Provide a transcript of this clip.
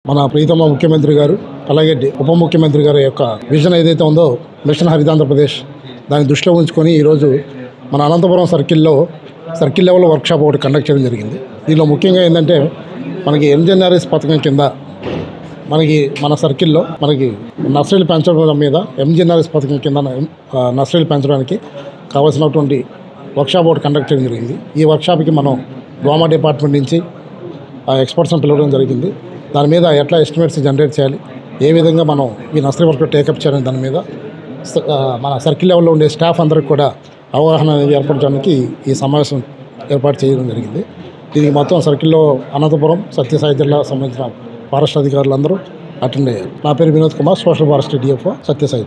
మన ప్రీతమ ముఖ్యమంత్రి గారు అలాగే డి- ఉప ముఖ్యమంత్రి గారి యొక్క విజన్ ఏదైతే ఉందో మిషన్ హరితాంధ్రప్రదేశ్ దాన్ని దృష్టిలో ఉంచుకొని ఈరోజు మన అనంతపురం సర్కిల్లో సర్కిల్ లెవెల్ వర్క్షాప్ ఒకటి కండక్ట్ చేయడం జరిగింది దీనిలో ముఖ్యంగా ఏంటంటే మనకి ఎంజీఆర్ఎస్ పథకం కింద మనకి మన సర్కిల్లో మనకి నర్సరీలు పెంచడం మీద ఎంజీఎన్ఆర్ఎస్ పథకం కింద ఆ, నర్సరీలు పెంచడానికి కావాల్సినటువంటి వర్క్షాప్ ఒకటి కండక్ట్ చేయడం జరిగింది ఈ వర్క్షాప్కి మనం డోమా డిపార్ట్మెంట్ నుంచి ఆ ఎక్స్పర్ట్స్ని పిలవడం జరిగింది దాని మీద ఎట్లా ఎస్టిమేట్స్ జనరేట్ చేయాలి ఏ విధంగా మనం ఈ నర్సరీ వర్క్ టేకప్ చేయాలని దాని మీద స- ఆ, మన సర్కిల్ లెవెల్లో ఉండే స్టాఫ్ అందరికి కూడా అవగాహన అనేది ఏర్పరచడానికి ఈ సమావేశం ఏర్పాటు చేయడం జరిగింది దీనికి మొత్తం సర్కిల్లో అనంతపురం సత్యసాయి జిల్లా సంబంధించిన ఫారెస్ట్ అధికారులందరూ అటెండ్ అయ్యారు నా పేరు Vinod Kumar social forest DFO Sathya Sai